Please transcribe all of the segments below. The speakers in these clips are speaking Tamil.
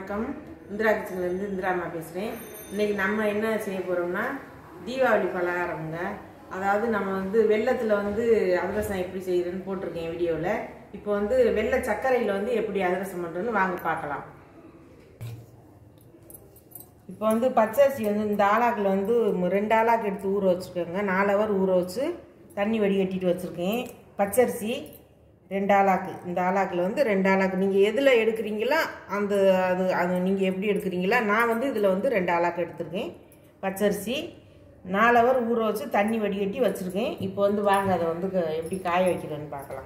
வணக்கம் இந்திரா கிச்சன்லேருந்து இந்திராமா பேசுகிறேன் இன்னைக்கு நம்ம என்ன செய்ய போகிறோம்னா தீபாவளி பலகாரம்ங்க அதாவது நம்ம வந்து வெள்ளத்தில் வந்து அதிரசம் எப்படி செய்யறதுன்னு போட்டிருக்கேன் வீடியோவில் இப்போ வந்து வெள்ளை சர்க்கரையில் வந்து எப்படி அதிரசம் பண்ணுறதுன்னு வாங்க பார்க்கலாம் இப்போ வந்து பச்சரிசி வந்து இந்த ஆளாக்கில் வந்து ம- ரெண்டு ஆளாக்கு எடுத்து ஊற வச்சுருக்கேங்க நாலு ஹவர் ஊற வச்சு தண்ணி வடிகட்டிட்டு வச்சுருக்கேன் பச்சரிசி ரெண்டு ஆளாக்கு இந்த ஆளாக்கில் வந்து ரெண்டு ஆளாக்கு நீங்கள் எதில் எடுக்கிறீங்களோ அந்த அது அது நீங்கள் எப்படி எடுக்கிறீங்களா நான் வந்து இதில் வந்து ரெண்டு ஆளாக்கு எடுத்திருக்கேன் பச்சரிசி நாலு ஹவர் ஊற வச்சு தண்ணி வடிகட்டி வச்சுருக்கேன் இப்போ வந்து வாங்க அதை வந்து க- எப்படி காய வைக்கிறேன்னு பார்க்கலாம்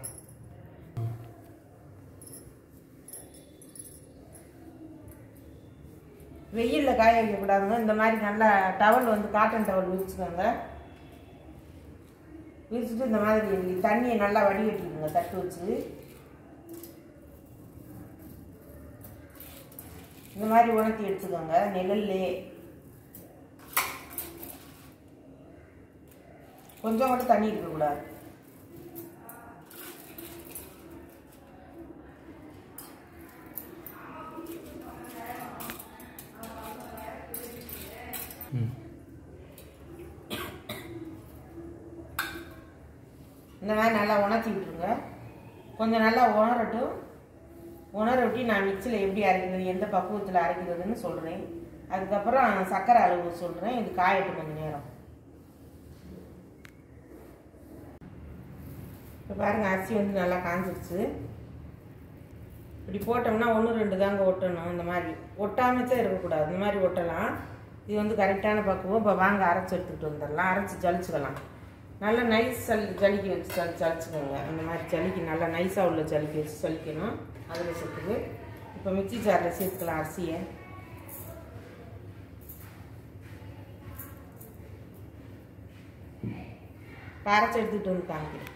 வெயிலில் காய வைக்கக்கூடாதுங்க இந்த மாதிரி நல்லா டவல் வந்து காட்டன் டவல் விரிச்சுக்கோங்க விரிச்சுட்டு இந்த மாதிரி தண்ணியை நல்லா வடிகட்டிடுங்க தட்டு வச்சு இந்த மாதிரி உணர்த்தி எடுத்துக்கோங்க நிழல்லே கொஞ்சம் மட்டும் தண்ணி இருக்கக்கூடாது இந்த மாதிரி நல்லா உணர்த்தி விட்டுருங்க கொஞ்சம் நல்லா உணரட்டும் உணர விட்டு நான் மிக்சியில் எப்படி அரைக்கிறது எந்த பக்குவத்தில் அரைக்கிறதுன்னு சொல்கிறேன் அதுக்கப்புறம் சர்க்கரை அளவு சொல்கிறேன் இது காயட்டும் கொஞ்சம் நேரம் இப்போ பாருங்கள் அரிசி வந்து நல்லா காஞ்சிருச்சு இப்படி போட்டோம்னா ஒன்று ரெண்டு தாங்க ஒட்டணும் இந்த மாதிரி ஒட்டாமல் தான் இருக்கக்கூடாது இந்த மாதிரி ஒட்டலாம் இது வந்து கரெக்டான பக்குவம் இப்போ வாங்க அரைச்சி எடுத்துக்கிட்டு வந்துடலாம் அரைச்சி ஜலிச்சுக்கலாம் நல்லா நைஸ் சளி ஜலிக்க வச்சு ஜலி ஜலிச்சுக்கோங்க அந்த மாதிரி ஜலிக்கு நல்லா நைஸாக உள்ள ஜலிக்க வச்சு ஜலிக்கணும் அதில் சேர்த்துக்கு இப்போ மிக்ஸி ஜாரில் சேர்த்துக்கலாம் அரிசியை இப்போ அரைச்சி எடுத்துக்கிட்டு வந்து காமிக்கிறேன்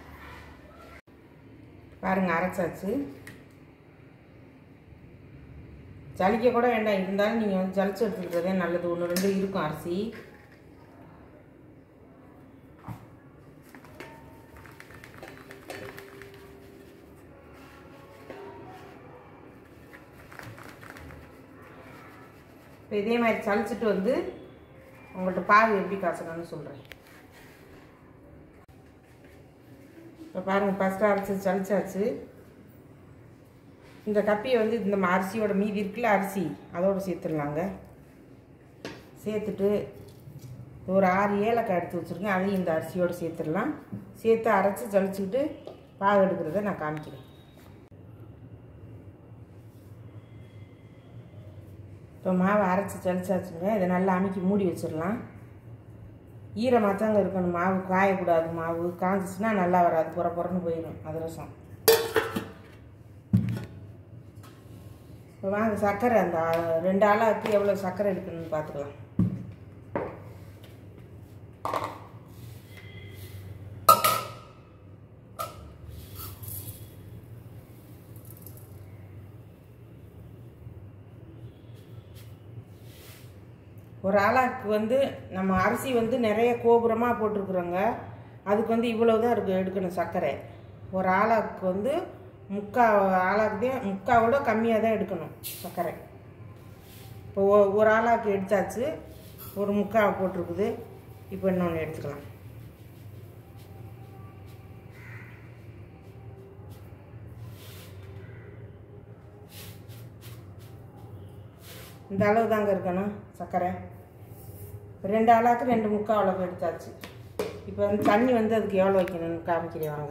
பாருங்க அரைச்சாச்சு ஜலிக்க கூட வேண்டாம் இருந்தாலும் நீங்கள் வந்து ஜலிச்சு எடுத்துக்கிறதே நல்லது ஒன்று ரெண்டு இருக்கும் அரிசி இப்போ இதே மாதிரி சளிச்சிட்டு வந்து உங்கள்கிட்ட பாகு எப்படி காய்ச்சணும்னு சொல்கிறேன் இப்போ பாருங்கள் ஃபஸ்ட்டு அரைச்சி சளிச்சாச்சு இந்த கப்பியை வந்து இந்த ம- அரிசியோட மீதி இருக்குல்ல அரிசி அதோடு சேர்த்துடலாங்க சேர்த்துட்டு ஒரு ஆறு ஏலக்காய் எடுத்து வச்சுருக்கேன் அதையும் இந்த அரிசியோடு சேர்த்துடலாம் சேர்த்து அரைச்சி ஜலிச்சுக்கிட்டு பாகு எடுக்கிறத நான் காமிக்கிறேன் இப்போ மாவை அரைச்சி ஜலிச்சாச்சுங்க இதை நல்லா அமுக்கி மூடி வச்சிடலாம் ஈரமாக தாங்க இருக்கணும் மாவு காயக்கூடாது மாவு காஞ்சிச்சுன்னா நல்லா வராது புற புறன்னு போயிடும் அதிரசம் இப்போ வாங்க சர்க்கரை அந்த ஆ- ரெண்டு ஆளாக்கு எவ்வளோ சர்க்கரை எடுக்கணும்னு பார்த்துக்கலாம் ஒரு ஆளாக்கு வந்து நம்ம அரிசி வந்து நிறைய கோபுரமாக போட்டிருக்குறோங்க அதுக்கு வந்து இவ்வளோ தான் இருக்கு எடுக்கணும் சர்க்கரை ஒரு ஆளாக்கு வந்து முக்கா ஆளாக்கு தான் முக்காவோட கம்மியாக தான் எடுக்கணும் சர்க்கரை இப்போ ஒ- ஒரு ஆளாக்கு எடுத்தாச்சு ஒரு முக்கா போட்டிருக்குது இப்போ இன்னொன்று எடுத்துக்கலாம் இந்த அளவு தாங்க இருக்கணும் சர்க்கரை ரெண்டு ஆளாக்கு ரெண்டு முக்கால் அளவு எடுத்தாச்சு இப்போ வந்து தண்ணி வந்து அதுக்கு எவ்வளோ வைக்கணும்னு காமிக்கிறேன் வாங்க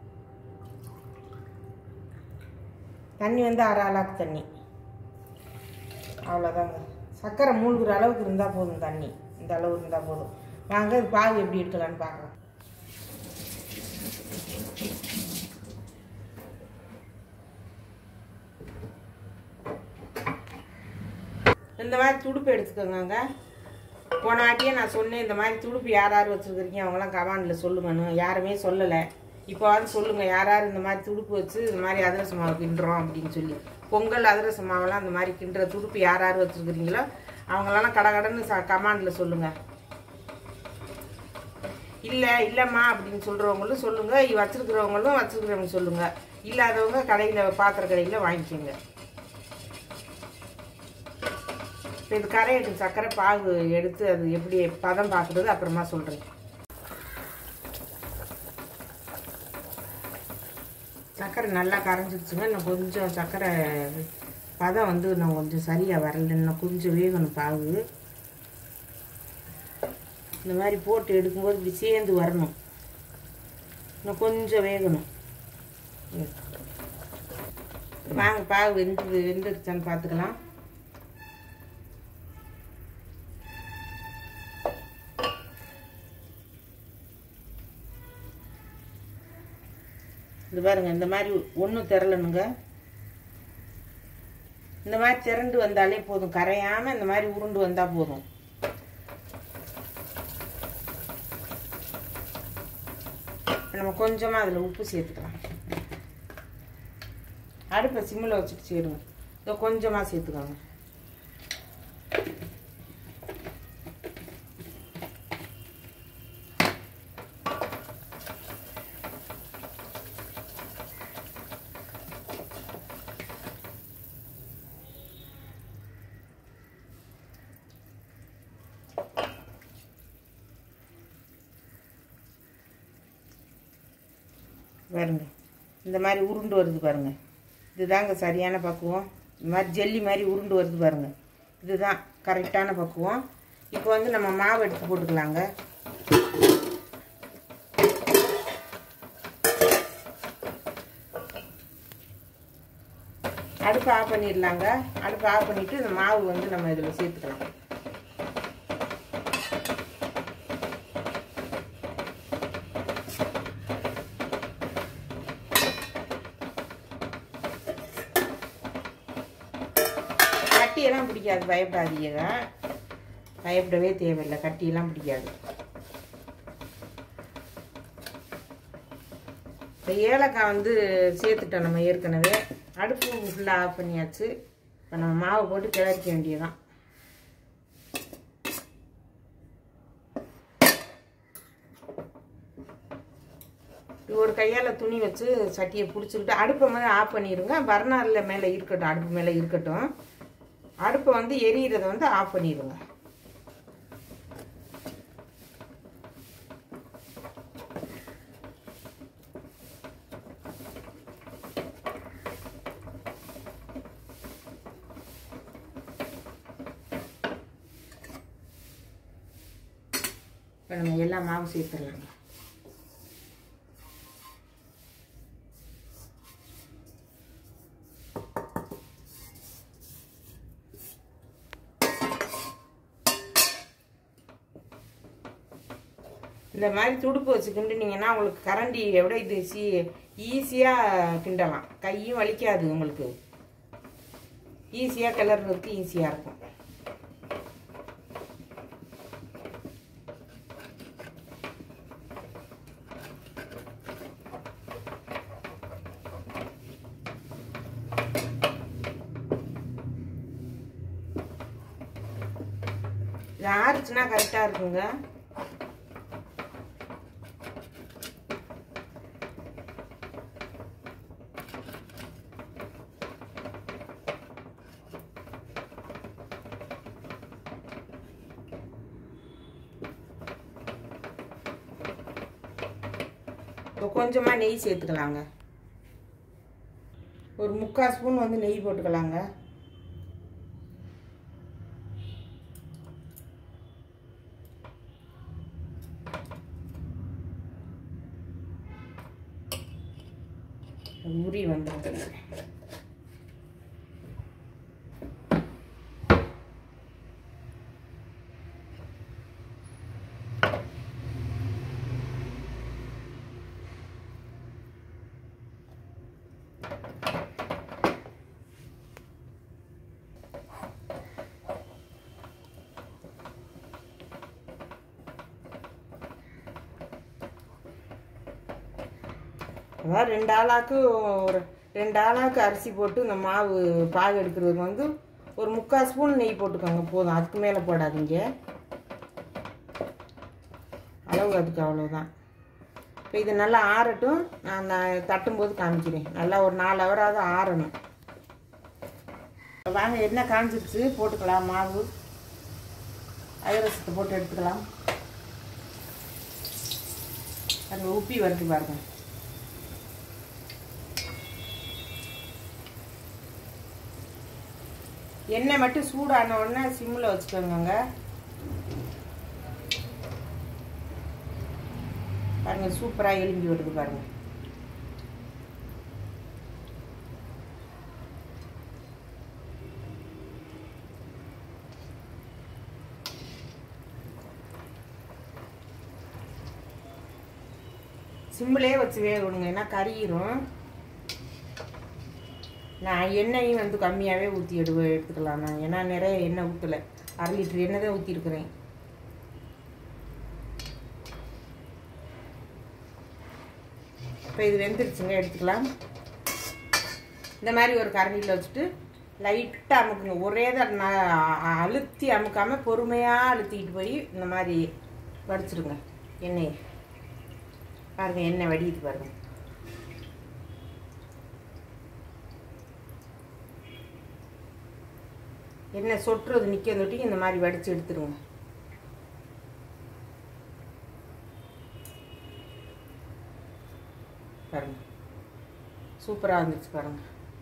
தண்ணி வந்து அரை ஆளாக்கு தண்ணி அவ்வளோதாங்க சர்க்கரை மூழ்கிற அளவுக்கு இருந்தால் போதும் தண்ணி இந்த அளவு இருந்தால் போதும் வாங்க இது பாகு எப்படி எடுக்கலான்னு பார்க்கலாம் இந்த மாதிரி துடுப்பு எடுத்துக்கோங்க போன வாட்டியே நான் சொன்னேன் இந்த மாதிரி துடுப்பு யார் யார் வச்சுருக்கிறீங்க அவங்களாம் கமாண்டில் சொல்லுங்கன்னு யாருமே சொல்லலை இப்போ வந்து சொல்லுங்கள் யார் யார் இந்த மாதிரி துடுப்பு வச்சு இந்த மாதிரி அதிரச மாவு கிண்டுறோம் அப்படின்னு சொல்லி பொங்கல் அதிரச மாவெல்லாம் இந்த மாதிரி கிண்டுற துடுப்பு யார் யார் வச்சுருக்கிறீங்களோ அவங்களெல்லாம் கடகடன்னு ச கமாண்டில் சொல்லுங்கள் இல்லை இல்லைம்மா அப்படின்னு சொல்கிறவங்களும் சொல்லுங்கள் வச்சுருக்கிறவங்களும் வச்சுருக்கிறவங்க சொல்லுங்கள் இல்லாதவங்க கடையில் பாத்திர கடையில் வாங்கிக்கோங்க இப்போ இது கரையிடும் சர்க்கரை பாகு எடுத்து அது எப்படி பதம் பார்க்குறது அப்புறமா சொல்கிறேன் சர்க்கரை நல்லா கரைஞ்சிருச்சுங்க இன்னும் கொஞ்சம் சர்க்கரை பதம் வந்து இன்னும் கொஞ்சம் சரியாக வரல இன்னும் கொஞ்சம் வேகணும் பாகு இந்த மாதிரி போட்டு எடுக்கும்போது இப்படி சேர்ந்து வரணும் இன்னும் கொஞ்சம் வேகணும் ம். வாங்க பாகு வெந்து வெந்துருச்சான்னு பார்த்துக்கலாம் இது பாருங்க இந்த மாதிரி ஒன்றும் திரளணுங்க இந்த மாதிரி திரண்டு வந்தாலே போதும் கரையாம இந்த மாதிரி உருண்டு வந்தா போதும் நம்ம கொஞ்சமா அதுல உப்பு சேர்த்துக்கலாம் அடுப்பை சிம்மில் வச்சுட்டு சேருங்க இதோ கொஞ்சமா சேர்த்துக்கோங்க பாருங்க இந்த மாதிரி உருண்டு வருது பாருங்க இதுதாங்க சரியான பக்குவம் இந்த மாதிரி ஜெல்லி மாதிரி உருண்டு வருது பாருங்க இதுதான் கரெக்டான பக்குவம் இப்போ வந்து நம்ம மாவு எடுத்து போட்டுக்கலாங்க அடுப்பு ஆஃப் பண்ணிடலாங்க அடுப்பு ஆஃப் பண்ணிட்டு இந்த மாவு வந்து நம்ம இதில் சேர்த்துக்கலாம் கட்டியெல்லாம் பிடிக்காது பயப்படாதீங்க பயப்படவே தேவையில்லை கட்டியெல்லாம் பிடிக்காது இப்போ ஏலக்காய் வந்து சேர்த்துட்டோம் நம்ம ஏற்கனவே அடுப்பு ஃபுல்லாக ஆஃப் பண்ணியாச்சு இப்போ நம்ம மாவு போட்டு கிளறிக்க வேண்டியதுதான் இது ஒரு கையால் துணி வச்சு சட்டியை பிடிச்சிக்கிட்டு அடுப்பை மாதிரி ஆஃப் பண்ணிடுங்க பர்னரில் மேலே இருக்கட்டும் அடுப்பு மேலே இருக்கட்டும் அடுப்பை வந்து எரியிறத வந்து ஆஃப் பண்ணிடுங்க இப்போ நம்ம எல்லா மாவும் சேர்த்துடலாங்க இந்த மாதிரி துடுப்பு வச்சு கிண்டுனீங்கன்னா உங்களுக்கு கரண்டி விட இது சி ஈஸியாக கிண்டலாம் கையும் வலிக்காது உங்களுக்கு ஈஸியாக கிளறதுக்கு ஈஸியாக இருக்கும் இது ஆறுச்சுன்னா கரெக்டாக இருக்குங்க இப்போ கொஞ்சமாக நெய் சேர்த்துக்கலாங்க ஒரு முக்கால் ஸ்பூன் வந்து நெய் போட்டுக்கலாங்க உரி வந்துடுங்க அதாவது ரெண்டு ஆளாக்கு ஒரு ரெண்டு ஆளாக்கு அரிசி போட்டு இந்த மாவு பாகு எடுக்கிறதுக்கு வந்து ஒரு முக்கால் ஸ்பூன் நெய் போட்டுக்கோங்க போதும் அதுக்கு மேலே போடாதீங்க அளவு அதுக்கு அவ்வளோதான் இப்போ இது நல்லா ஆறட்டும் நான் நான் தட்டும்போது காமிக்கிறேன் நல்லா ஒரு நாலு ஹவராவது ஆறணும் வாங்க எண்ணெய் காஞ்சிருச்சு போட்டுக்கலாம் மாவு அதிரசத்தை போட்டு எடுத்துக்கலாம் அது உப்பி வருது பாருங்க எண்ணெய் மட்டும் சூடான உடனே சிம்மில் வச்சுக்கோங்க பாருங்க சூப்பராக எலும்பி வருது பாருங்க சிம்மிலே வச்சு வேக விடுங்க ஏன்னா கறியிரும் நான் எண்ணெயும் வந்து கம்மியாகவே ஊற்றி எடு எடுத்துக்கலாம் நான் ஏன்னா நிறைய எண்ணெய் ஊற்றலை அரை லிட்டர் எண்ணெய் தான் ஊற்றிருக்கிறேன் இப்போ இது வெந்துருச்சுங்க எடுத்துக்கலாம் இந்த மாதிரி ஒரு கரண்டியில் வச்சுட்டு லைட்டாக அமுக்குங்க ஒரே தான் அழுத்தி அமுக்காமல் பொறுமையாக அழுத்திக்கிட்டு போய் இந்த மாதிரி வடிச்சிருங்க எண்ணெயை பாருங்க எண்ணெய் வடியுது பாருங்க எண்ணெய் சொட்டுறது நிற்க தொட்டி இந்த மாதிரி வடித்து எடுத்துருங்க பாருங்க சூப்பராக வந்துச்சு பாருங்க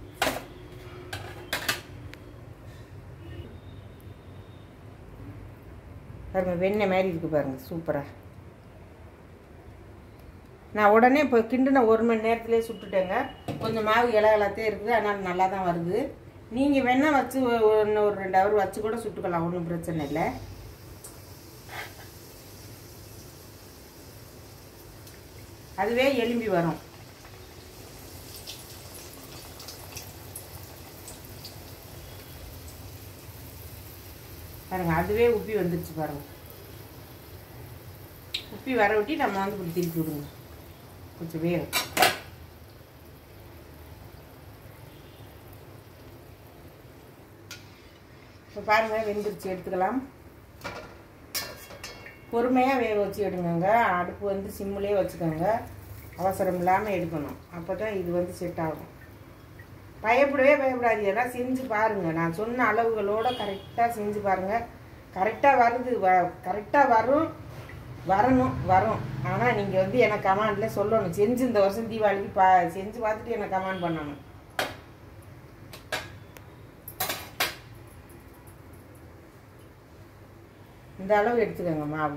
பாருங்க வெண்ணெய் மாதிரி இருக்கு பாருங்க சூப்பராக நான் உடனே இப்போ கிண்டுன ஒரு மணி நேரத்துலேயே சுட்டுட்டேங்க கொஞ்சம் மாவு இலை இலத்தே இருக்குது அதனால் நல்லா தான் வருது நீங்கள் வேணால் வச்சு ஒன்று ஒரு ரெண்டு ஹவர் வச்சு கூட சுட்டுக்கலாம் ஒன்றும் பிரச்சனை இல்லை அதுவே எலும்பி வரும் பாருங்க அதுவே உப்பி வந்துருச்சு பாருங்க உப்பி வர விட்டி நம்ம வந்து இப்படி திருப்பி விடுங்க கொஞ்சம் வேகும் இப்போ பாருங்க வெந்துருச்சு எடுத்துக்கலாம் பொறுமையாக வேக வச்சு எடுங்கங்க அடுப்பு வந்து சிம்மிலே வச்சுக்கோங்க அவசரம் இல்லாமல் எடுக்கணும் அப்போ தான் இது வந்து செட் ஆகும் பயப்படவே பயப்படாதீங்க எல்லாம் செஞ்சு பாருங்கள் நான் சொன்ன அளவுகளோட கரெக்டாக செஞ்சு பாருங்கள் கரெக்டாக வருது வ கரெக்டாக வரும் வரணும் வரும் ஆனால் நீங்கள் வந்து எனக்கு கமாண்டில் சொல்லணும் செஞ்சு இந்த வருஷம் தீபாவளிக்கு பா செஞ்சு பார்த்துட்டு எனக்கு கமாண்ட் பண்ணணும் இந்த அளவு எடுத்துக்கோங்க மாவு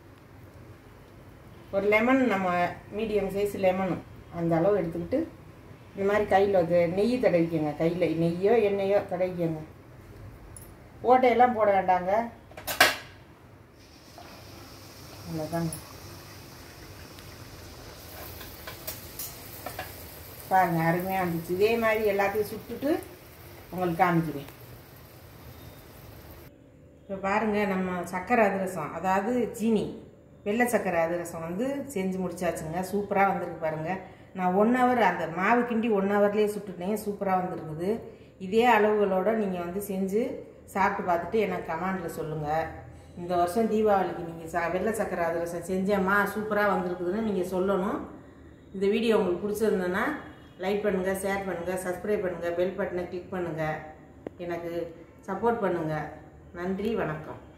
ஒரு லெமன் நம்ம மீடியம் சைஸ் லெமனும் அந்த அளவு எடுத்துக்கிட்டு இந்த மாதிரி கையில் அது நெய் தடவிக்கங்க கையில் நெய்யோ எண்ணெயோ தடவிக்கங்க ஓட்டையெல்லாம் போட வேண்டாங்க அவ்வளோதாங்க பாருங்க அருமையாக இருந்துச்சு இதே மாதிரி எல்லாத்தையும் சுட்டுட்டு உங்களுக்கு காமிக்கிறேன் இப்போ பாருங்கள் நம்ம சக்கரை அதிரசம் அதாவது சீனி வெள்ளை சக்கரை அதிரசம் வந்து செஞ்சு முடிச்சாச்சுங்க சூப்பராக வந்திருக்கு பாருங்கள் நான் ஒன் ஹவர் அந்த மாவு கிண்டி ஒன் ஹவர்லேயே சுட்டுட்டேன் சூப்பராக வந்திருக்குது இதே அளவுகளோட நீங்கள் வந்து செஞ்சு சாப்பிட்டு பார்த்துட்டு எனக்கு கமெண்டில் சொல்லுங்கள் இந்த வருஷம் தீபாவளிக்கு நீங்கள் சா வெள்ளை சக்கரை அதிரசம் செஞ்சேம்மா சூப்பராக வந்திருக்குதுன்னு நீங்கள் சொல்லணும் இந்த வீடியோ உங்களுக்கு பிடிச்சிருந்ததுன்னா லைக் பண்ணுங்கள் ஷேர் பண்ணுங்கள் சப்ஸ்கிரைப் பண்ணுங்கள் பெல் பட்டனை கிளிக் பண்ணுங்கள் எனக்கு சப்போர்ட் பண்ணுங்கள் நன்றி வணக்கம்